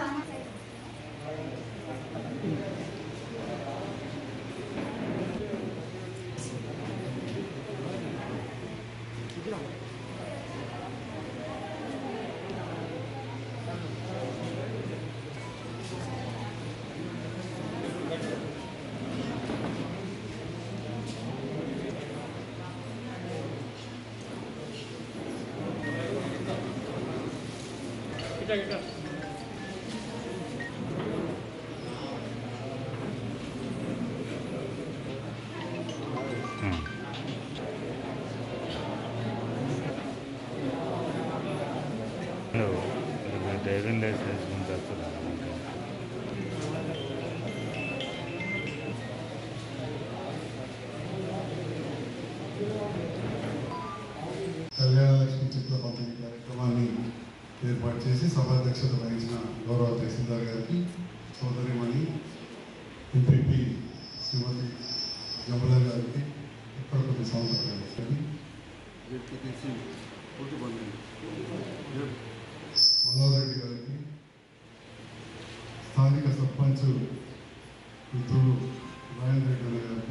driving licence ముందు వస్తుందా కళ్యాణ లక్ష్మి చిత్ర పంపిణీ కార్యక్రమాన్ని ఏర్పాటు చేసి సభాధ్యక్షత వహించిన గౌరవ తహసీల్దార్ గారికి సోదరిమణి ఎంపీపీ శ్రీమతి జమల గారికి ఇక్కడ కొన్ని సంవత్సరాలు కానీ జెడ్పీటీసీ పుట్టుబండి మనోహర్ రెడ్డి గారికి స్థానిక సర్పంచ్ మిత్రుడు రాజేంద్ర రెడ్డి అన్న గారికి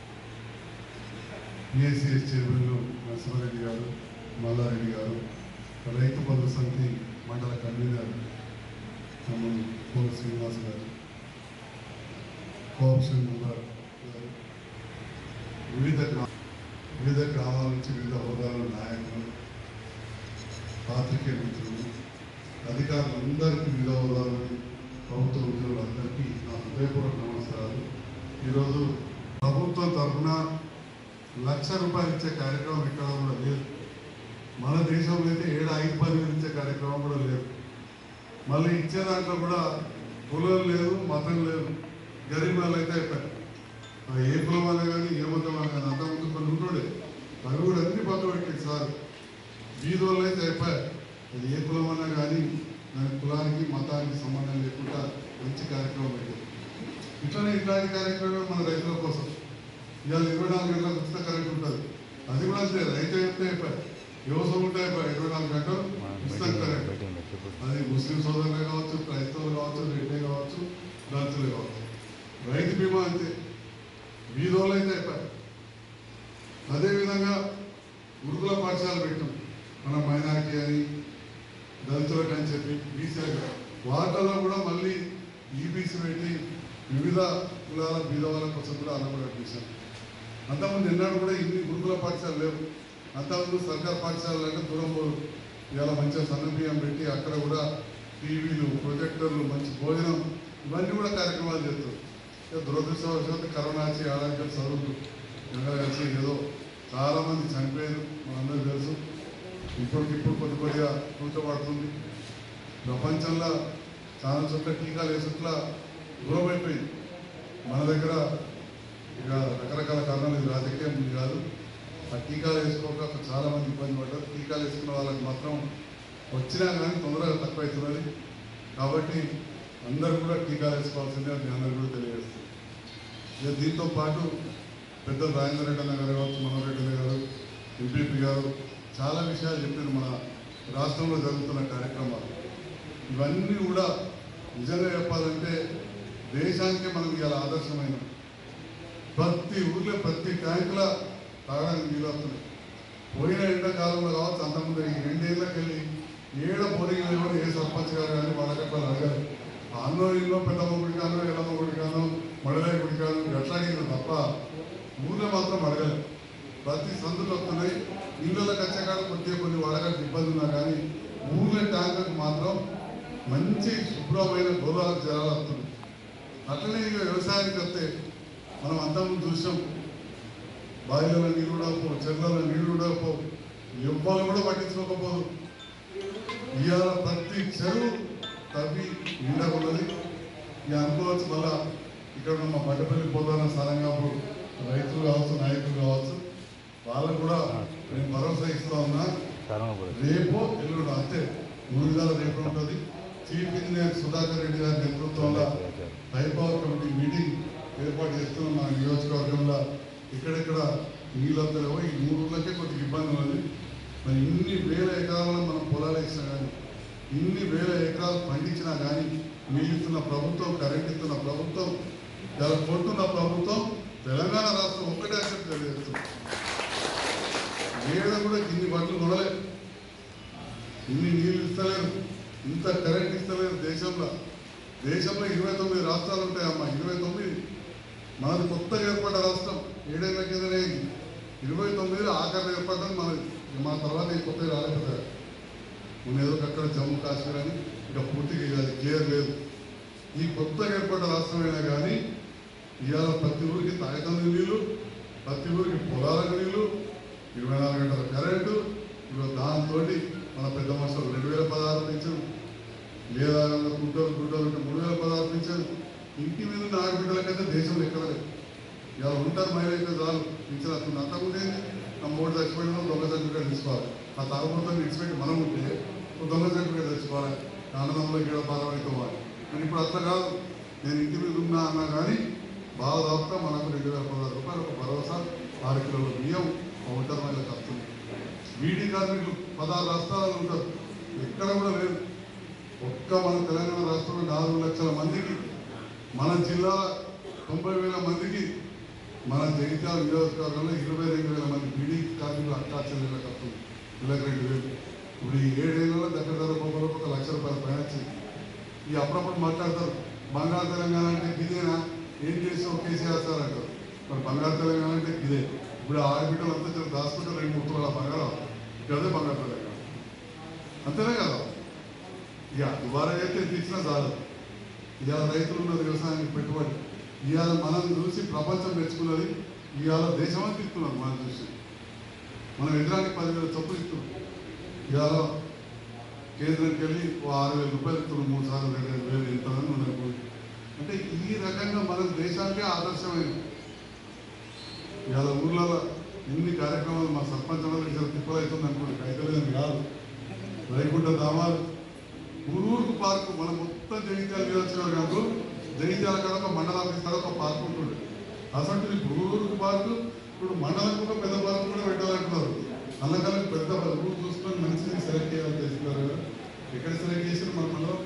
పిఎస్సిఎస్ చైర్మన్లు నరసింహారెడ్డి గారు మల్లారెడ్డి గారు రైతు బంధు సమితి మండల కన్వీనర్ తమ్ముడు కోన శ్రీనివాస్ గారు కోఆప్షన్ మెంబర్ గారు వివిధ గ్రా వివిధ గ్రామాల నుంచి వివిధ హోదాల నాయకులు పాత్రికేయ మిత్రులు అధికారులందరికీ వివిధ హోదాలు ప్రభుత్వ ఉద్యోగులందరికీ నా హృదయపూర్వక నమస్కారాలు ఈరోజు ప్రభుత్వం తరఫున లక్ష రూపాయలు ఇచ్చే కార్యక్రమం ఇక్కడ కూడా లేదు మన దేశంలో అయితే ఏడు ఐదు పదివేలు ఇచ్చే కార్యక్రమం కూడా లేదు మళ్ళీ ఇచ్చే దాంట్లో కూడా కులం లేదు మతం లేదు గరీబ్ వాళ్ళు అయితే అయిపోయారు ఆ ఏ కులం వల్ల కానీ ఏ మతం వల్ల కానీ అంత ముందు కొన్ని ఉంటుండే అవి కూడా అన్ని పక్కన పెట్టారు సార్ బీద వాళ్ళు అయితే అయిపోయారు అది ఏ కులం అన్నా కానీ దాని కులానికి మతానికి సంబంధం లేకుండా మంచి కార్యక్రమం పెట్టారు ఇట్లనే ఇట్లాంటి కార్యక్రమం మన రైతుల కోసం ఇవాళ ఇరవై నాలుగు గంటలకు ఉచిత కరెంట్ ఉంటుంది అది కూడా అంతే రైతు అయితే అయిపోయి వ్యవసాయం ఉంటే అయిపోయి ఇరవై నాలుగు గంటలు ఉచిత కరెంట్ అది ముస్లిం సోదరులే కావచ్చు క్రైస్తవులు కావచ్చు రెడ్డే కావచ్చు దళితులే కావచ్చు రైతు బీమా అంతే వీధోళ్ళు అయితే అయిపోయి అదేవిధంగా గురుకుల పాఠశాల పెట్టాం మన మైనార్టీ అని దళితులకు అని చెప్పి బీసీలకు వాటిలో కూడా మళ్ళీ ఈబీసీ పెట్టి వివిధ కులాల బీద వాళ్ళ కోసం కూడా అలవాటు చేశాం అంతకుముందు ఎన్నడూ కూడా ఇన్ని గురుకుల పాఠశాలలు లేవు అంతకుముందు సర్కార్ పాఠశాలలు అంటే దూరం పోరు ఇవాళ మంచిగా సన్న బియ్యం పెట్టి అక్కడ కూడా టీవీలు ప్రొజెక్టర్లు మంచి భోజనం ఇవన్నీ కూడా కార్యక్రమాలు చేస్తారు ఇక దురదృష్టవశాత్తు కరోనా వచ్చి ఆడానికి చదువులు జనగా కలిసి ఏదో చాలా మంది చనిపోయారు మనందరూ తెలుసు ఇప్పటికిప్పుడు కొద్ది కొద్దిగా కూర్చోబడుతుంది ప్రపంచంలో చాలా చోట్ల టీకాలు వేసుట్లా దూరం అయిపోయింది మన దగ్గర ఇక రకరకాల కారణాలు ఇది రాజకీయం ఇది కాదు ఆ టీకాలు వేసుకోక చాలా మంది ఇబ్బంది పడ్డారు టీకాలు వేసుకున్న వాళ్ళకి మాత్రం వచ్చినా కానీ తొందరగా తక్కువ అవుతున్నది కాబట్టి అందరూ కూడా టీకాలు వేసుకోవాల్సిందే అని మీ అందరూ కూడా తెలియజేస్తుంది ఇక దీంతో పాటు పెద్ద రాజేంద్ర రెడ్డి అన్న గారు కావచ్చు మనోహర్ రెడ్డి అన్న గారు ఎంపీపీ గారు చాలా విషయాలు చెప్పారు మన రాష్ట్రంలో జరుగుతున్న కార్యక్రమాలు ఇవన్నీ కూడా నిజంగా చెప్పాలంటే దేశానికే మనం ఇవాళ ఆదర్శమైన ప్రతి ఊర్లో ప్రతి ట్యాంకుల తాగడానికి నీళ్ళు వస్తున్నాయి పోయిన ఎండాకాలంలో కావచ్చు అంతకుముందు ఈ రెండేళ్ళకి వెళ్ళి ఏడ బోరింగ్ లేవని ఏ సర్పంచ్ గారు కానీ వాళ్ళకట్లా అడగారు అన్నో ఇల్లు పెద్దమ్మ గుడికాను ఎల్లమ్మ గుడికాను మడలే గుడికాను ఎట్లా అడిగిన తప్ప ఊళ్ళో మాత్రం అడగలేదు ప్రతి సందులు వస్తున్నాయి ఇళ్ళకి వచ్చాక కొద్దిగా కొన్ని వడగట్టు ఇబ్బంది ఉన్నా కానీ ఊళ్ళో ట్యాంకులకు మాత్రం మంచి శుభ్రమైన గోదావరి జలాలు వస్తున్నాయి అట్లనే ఇక వ్యవసాయానికి వస్తే మనం అంతకుముందు చూసాం బావిలలో నీళ్ళు ఉండకపో చెర్లలో నీళ్లు ఉండకపో ఎవ్వరు కూడా పట్టించుకోకపోదు ఇవాళ ప్రతి చెరువు తవ్వి నిండకున్నది ఇక అనుకోవచ్చు మళ్ళా ఇక్కడ ఉన్న మా బట్టపల్లి పోతాన సరంగాపు రైతులు కావచ్చు నాయకులు కావచ్చు వాళ్ళకు కూడా నేను భరోసా ఇస్తా ఉన్నా రేపు ఎల్లుండి అంతే మూడు విధాల రేపు ఉంటుంది చీఫ్ ఇంజనీర్ సుధాకర్ రెడ్డి గారి నేతృత్వంలో హై పవర్ కమిటీ మీటింగ్ ఏర్పాటు చేస్తున్నాం మన నియోజకవర్గంలో ఇక్కడెక్కడ నీళ్ళు వస్తలేవో ఈ మూడు ఊళ్ళకే కొద్దిగా ఇబ్బంది ఉన్నది మరి ఇన్ని వేల ఎకరాలను మనం పొలాలు వేసినా కానీ ఇన్ని వేల ఎకరాలు పండించినా కానీ నీళ్ళు ఇస్తున్న ప్రభుత్వం కరెంట్ ఇస్తున్న ప్రభుత్వం ఇలా కొంటున్న ప్రభుత్వం తెలంగాణ రాష్ట్రం ఒక్కటే అసలు తెలియజేస్తుంది ఏడ కూడా ఇన్ని బట్టలు కొనలేదు ఇన్ని నీళ్ళు ఇస్తలేరు ఇంత కరెంట్ ఇస్తలేరు దేశంలో దేశంలో ఇరవై తొమ్మిది రాష్ట్రాలు ఉంటాయమ్మా ఇరవై తొమ్మిది మనది కొత్తగా ఏర్పడ్డ రాష్ట్రం ఏడేళ్ల కిందనే ఇరవై తొమ్మిదిలో ఆఖరి ఏర్పడ్డం మనది మా తర్వాత ఈ కొత్తగా రాలేకపోతారు మన ఏదో అక్కడ జమ్మూ కాశ్మీర్ అని ఇక పూర్తిగా ఇక అది క్లియర్ లేదు ఈ కొత్తగా ఏర్పడ్డ రాష్ట్రమైనా కానీ ఇవాళ ప్రతి ఊరికి తాగతంది నీళ్ళు ప్రతి ఊరికి పొలాలకు నీళ్ళు ఇరవై నాలుగు గంటల కరెంటు ఇవాళ దాంతో మన పెద్ద మనుషులు రెండు వేల పదహారు పెంచారు లేదా గుంటలు గుంటలు ఉంటే మూడు వేల పదహారు పెంచారు ఇంటి మీద ఉన్న ఆడబిడ్డలకైతే దేశంలో ఎక్కడ లేదు ఇలా ఉంటారు మహిళ అయితే చాలు పింఛన్ వస్తుంది అంతకుముందు ఏంది ఆ మూడు చచ్చిపోయిన దొంగ సర్టిఫికేట్ తీసుకోవాలి ఆ తాగుబోతాన్ని విడిచిపెట్టి మనం ఉంటే ఒక దొంగ సర్టిఫికేట్ తెచ్చుకోవాలి ఆనందంలో ఇక్కడ బాధపడుకోవాలి కానీ ఇప్పుడు అట్లా కాదు నేను ఇంటి మీద ఉన్నా అన్నా కానీ బాగా దాపుతా మనకు రెండు వేల పదహారు రూపాయలు ఒక భరోసా ఆరు కిలోల బియ్యం ఆ ఒంటరి మహిళలకు వస్తుంది బీడీ కార్మికులు పదహారు రాష్ట్రాలలో ఉంటారు ఎక్కడ కూడా లేదు ఒక్క మన తెలంగాణ రాష్ట్రంలో నాలుగు లక్షల మందికి మన జిల్లా తొంభై వేల మందికి మన జగిత్యాల నియోజకవర్గంలో ఇరవై రెండు వేల మంది బీడీ కార్మికులు అక్కా చెల్లెళ్ళకి వస్తుంది నెలకు రెండు వేలు ఇప్పుడు ఈ ఏడేళ్లలో దగ్గర దగ్గర ఒక్కొక్కరు ఒక లక్ష రూపాయల పైన వచ్చింది ఈ అప్పుడప్పుడు మాట్లాడతారు బంగారు తెలంగాణ అంటే ఇదేనా ఏం చేసావు కేసీఆర్ సార్ అంటారు మరి బంగారు తెలంగాణ అంటే ఇదే ఇప్పుడు ఆడబిడ్డలు అంతా చిన్న దాచుకుంటే రెండు మూడు తులాల బంగారం ఇదే బంగారు తెలంగాణ అంతేనే కదా ఇక దుబారా అయితే తీసినా చాలు ఇవాళ రైతులు ఉన్నది వ్యవసాయానికి పెట్టుబడి ఇవాళ మనం చూసి ప్రపంచం మెచ్చుకున్నది ఇవాళ దేశమంతా ఇస్తున్నారు మనం చూసి మనం ఎకరానికి పదివేల చొప్పులు ఇస్తున్నాం ఇవాళ కేంద్రానికి వెళ్ళి ఓ ఆరు వేల రూపాయలు ఇస్తున్నాం మూడు సార్లు రెండు ఐదు వేలు ఇంతమంది మనకు అంటే ఈ రకంగా మనం దేశానికే ఆదర్శమైంది ఇవాళ ఊర్లలో ఎన్ని కార్యక్రమాలు మా సర్పంచ్ వాళ్ళకి చాలా తిప్పలవుతుంది అనుకోండి అయితే కాదు వైకుంఠ ధామాలు ఊరూరుకు పార్కు మనం మొత్తం జగిత్యాల నియోజకవర్గంలో జగిత్యాల కాడ ఒక మండల ఆఫీస్ కాడ ఒక పార్క్ ఉంటుంది అసలు ఇప్పుడు ఊరూరుకు పార్కు ఇప్పుడు మండలకు ఒక పెద్ద పార్కు కూడా పెట్టాలంటున్నారు అందుకని పెద్ద ఊరు చూసుకొని మంచిది సెలెక్ట్ చేయాలని చేస్తున్నారు కదా ఎక్కడ సెలెక్ట్ చేసారు మన మండలం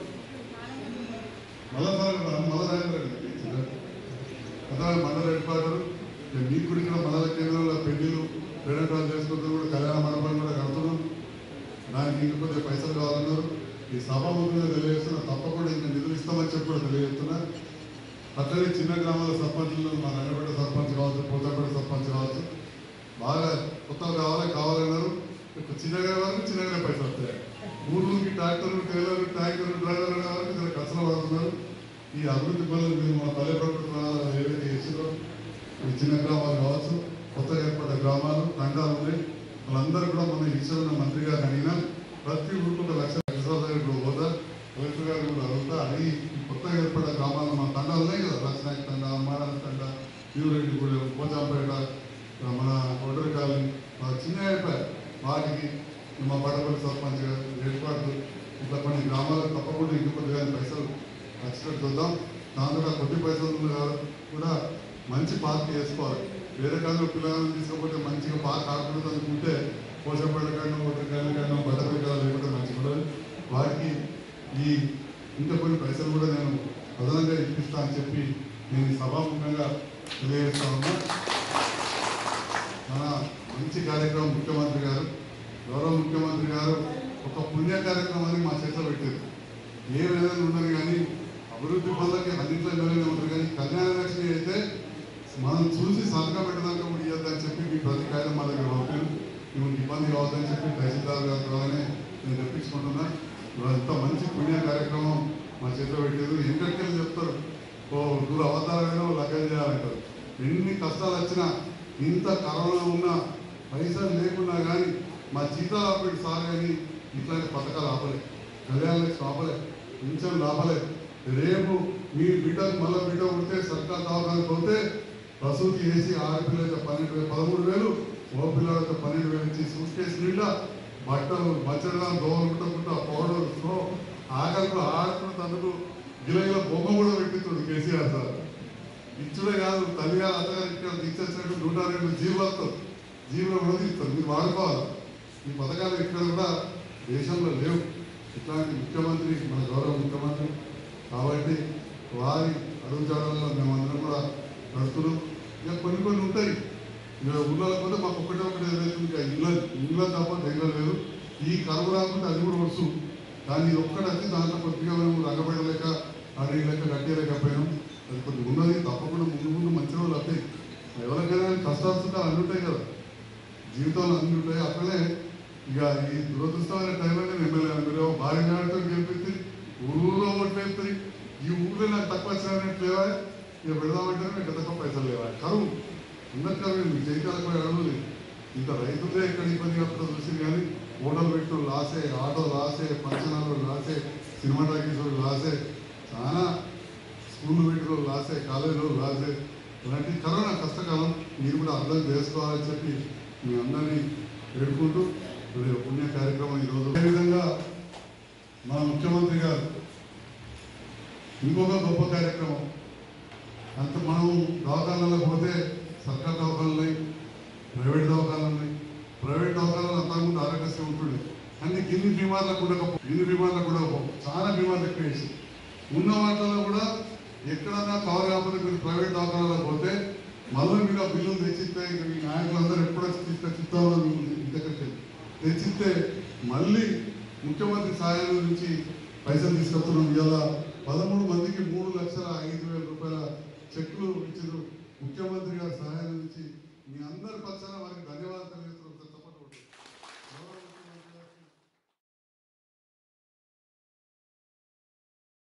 మళ్ళా మళ్ళా అదే మండల హెడ్ క్వార్టర్ మీకు కూడా ఇక్కడ మండల కేంద్రంలో పెళ్లిలు పేరెంటాలు చేసుకుంటూ కూడా కళ్యాణ మండపాలు కూడా కడుతున్నాం దానికి ఇంకా కొంచెం పైసలు కావాలన్నారు ఈ సభ ముందుగా తెలియజేస్తున్నా తప్పకుండా ఇంకా నిధులు ఇస్తామని చెప్పి కూడా తెలియజేస్తున్నా అట్లనే చిన్న గ్రామాల సర్పంచులు మా రంగపేట సర్పంచ్ కావచ్చు పోతాపేట సర్పంచ్ కావచ్చు బాగా కొత్తగా కావాలి కావాలన్నారు ఇప్పుడు చిన్నగా వరకు చిన్నగానే పైసలు వస్తాయి ఊర్లకి ట్రాక్టర్ టైలర్ ట్యాంకర్ డ్రైవర్ అనే వరకు చాలా కష్టం పడుతున్నారు ఈ అభివృద్ధి పనులు మీరు మన పల్లె ప్రభుత్వాలు ఏవైతే చేసిందో ఈ చిన్న గ్రామాలు కావచ్చు కొత్తగా ఏర్పడ్డ గ్రామాలు తండాలు ఉన్నాయి వాళ్ళందరూ కూడా మన ఈశ్వరున్న మంత్రి గారు అడిగినా ప్రతి ఊరికి ఒక లక్ష లక్షల దగ్గర కూడా పోతా కలెక్టర్ గారు కూడా అడుగుతా అడిగి ఈ కొత్తగా ఏర్పడ్డ గ్రామాలు మన తండాలు ఉన్నాయి కదా లక్ష్మణ్ తండ మాడాల తండ నీవురెడ్డి కూడా పోచాంపేట మన ఒడరి కాలనీ మన చిన్న అయిపోయాయి వాటికి మా పడపల్లి సర్పంచ్ గారు ఏర్పాటు ఇట్లా కొన్ని గ్రామాలకు తప్పకుండా ఇంక కొద్దిగా పైసలు వచ్చినట్టు చూద్దాం దాంతో కొద్ది పైసలు కూడా మంచి పార్క్ చేసుకోవాలి వేరే కాదు పిల్లలను తీసుకపోతే మంచిగా పార్క్ ఆడుకుంటుంది అనుకుంటే పోషపడ కన్నా ఒకటి కాళ్ళు కన్నా బట్టపల్లి కాదు లేకుంటే మంచిగా ఉండదు వాటికి ఈ ఇంకా కొన్ని పైసలు కూడా నేను అదనంగా ఇప్పిస్తా అని చెప్పి నేను ఈ సభాముఖంగా తెలియజేస్తా ఉన్నా మన మంచి కార్యక్రమం ముఖ్యమంత్రి గారు గౌరవ ముఖ్యమంత్రి గారు ఒక పుణ్య కార్యక్రమాన్ని మా చేతిలో పెట్టారు ఏ విధంగా ఉండదు కానీ అభివృద్ధి పనులకి అన్నింటిలో విధంగా ఉంటుంది కానీ కళ్యాణ లక్ష్మి అయితే మనం చూసి సంతకం పెట్టడానికి కూడా ఇవ్వద్దని చెప్పి మీ ప్రతి కాగితం మా దగ్గర పంపాను మీకు ఇబ్బంది కావద్దని చెప్పి తహసీల్దార్ గారి ద్వారానే నేను తెప్పించుకుంటున్నా ఇవాళ ఇంత మంచి పుణ్య కార్యక్రమం మా చేతిలో పెట్టారు ఎక్కడికెళ్ళి చెప్తారు ఓ దూర అవతారాలను లగ్గం చేయాలంటారు ఎన్ని కష్టాలు వచ్చినా ఇంత కరోనా ఉన్నా పైసలు లేకున్నా కానీ మా జీతాలు ఆపేటి సార్ కానీ ఇట్లాంటి పథకాలు ఆపలే కళ్యాణ లక్ష్మి ఆపలే పింఛన్లు ఆపలే రేపు మీ బిడ్డకు మళ్ళీ బిడ్డ ఉంటే సర్కార్ దవాఖానకు పోతే ప్రసూతి వేసి ఆడపిల్లలతో పన్నెండు వేలు పదమూడు వేలు ఓ పిల్లలతో పన్నెండు వేలు ఇచ్చి సూట్ కేసు నిండా బట్టలు మచ్చగా దోమలుకుంటా పౌడర్ సో ఆకలిలో ఆడుకున్న తనకు గిలగిల బొమ్మ కూడా పెట్టించుడు కేసీఆర్ సార్ ఇచ్చుడే కాదు తల్లి గారు అత్తగారు ఇక్కడ తీసేసినట్టు నూట రెండు జీవులతో జీవులు కూడా తీస్తారు మీరు వాడుకోవాలి ఈ పథకాలు ఇక్కడ కూడా దేశంలో లేవు ఇట్లాంటి ముఖ్యమంత్రి మన గౌరవ ముఖ్యమంత్రి కాబట్టి వారి అడుగుజాడల్లో మేమందరం కూడా నడుస్తున్నాం ఇక కొన్ని కొన్ని ఉంటాయి ఇక ఊళ్ళో పోతే మాకు ఒకటే ఒకటి ఏదైతే ఇంకా ఇళ్ళ ఇళ్ళ తప్ప దగ్గర లేదు ఈ కరువు రాకుంటే అది కూడా వచ్చు కానీ ఇది ఒక్కటి వచ్చి దాంట్లో కొద్దిగా మేము రంగపెట్టలేక అడిగలేక కట్టేయలేకపోయినాం అది కొద్దిగా ఉన్నది తప్పకుండా ముందు ముందు మంచి రోజులు వస్తాయి ఎవరికైనా కష్టాలు సుఖాలు అన్ని ఉంటాయి కదా జీవితంలో అన్ని ఉంటాయి అట్లనే ఇక ఈ దురదృష్టమైన టైంలో నేను ఎమ్మెల్యే మీరు భారీ నాడుతో గెలిపిస్తే ఊళ్ళో ఓట్లేస్తుంది ఈ ఊళ్ళో నాకు తక్కువ వచ్చినట్టు లేవా ఇక పెడదామంటే మీకు తక్కువ పైసలు లేవా కరువు అందరు కరువు మీకు జీవితాలకు పోయి అడవులు ఇంత రైతులే ఇక్కడ ఇబ్బంది అప్పుడు చూసింది కానీ హోటల్ పెట్టు లాసే ఆటో లాసే ఫంక్షనాలు లాసే సినిమా టాకీస్ లాసే చాలా స్కూల్ పెట్టిన లాసే కాలేజీలో లాసే ఇలాంటి కరోనా కష్టకాలం మీరు కూడా అర్థం చేసుకోవాలని చెప్పి మీ అందరినీ వేడుకుంటూ మరి పుణ్య కార్యక్రమం ఈరోజు అదేవిధంగా మా ముఖ్యమంత్రి గారు ఇంకొక గొప్ప కార్యక్రమం అంత మనం దవాఖానాలకు పోతే సర్కార్ దవాఖానాలు ఉన్నాయి ప్రైవేట్ దవాఖానాలు ఉన్నాయి ప్రైవేట్ దవాఖానాలు అంతకుముందు ఆరోగ్యశ్రీ ఉంటుండే అన్ని గిన్ని బీమార్లకు కూడా గిన్ని బీమార్లకు కూడా చాలా బీమార్లు ఎక్కువ వేసి ఉన్న వాటిలో కూడా ఎక్కడన్నా కవర్ కాకపోతే మీరు ప్రైవేట్ దవాఖానాలకు పోతే మళ్ళీ మీరు ఆ బిల్లులు తెచ్చిస్తే ఇక మీ నాయకులందరూ ఎప్పుడు వచ్చి తీసుకొచ్చిస్తామో మీ దగ్గరికి తెచ్చిస్తే మళ్ళీ ముఖ్యమంత్రి సహాయం నుంచి పైసలు తీసుకొస్తున్నాం ఇవాళ పదమూడు మందికి మూడు లక్షల ఐదు వేల రూపాయల చెక్కులు ఇచ్చారు ముఖ్యమంత్రి గారి సహాయం నుంచి మీ అందరి పక్షాన వారికి ధన్యవాదాలు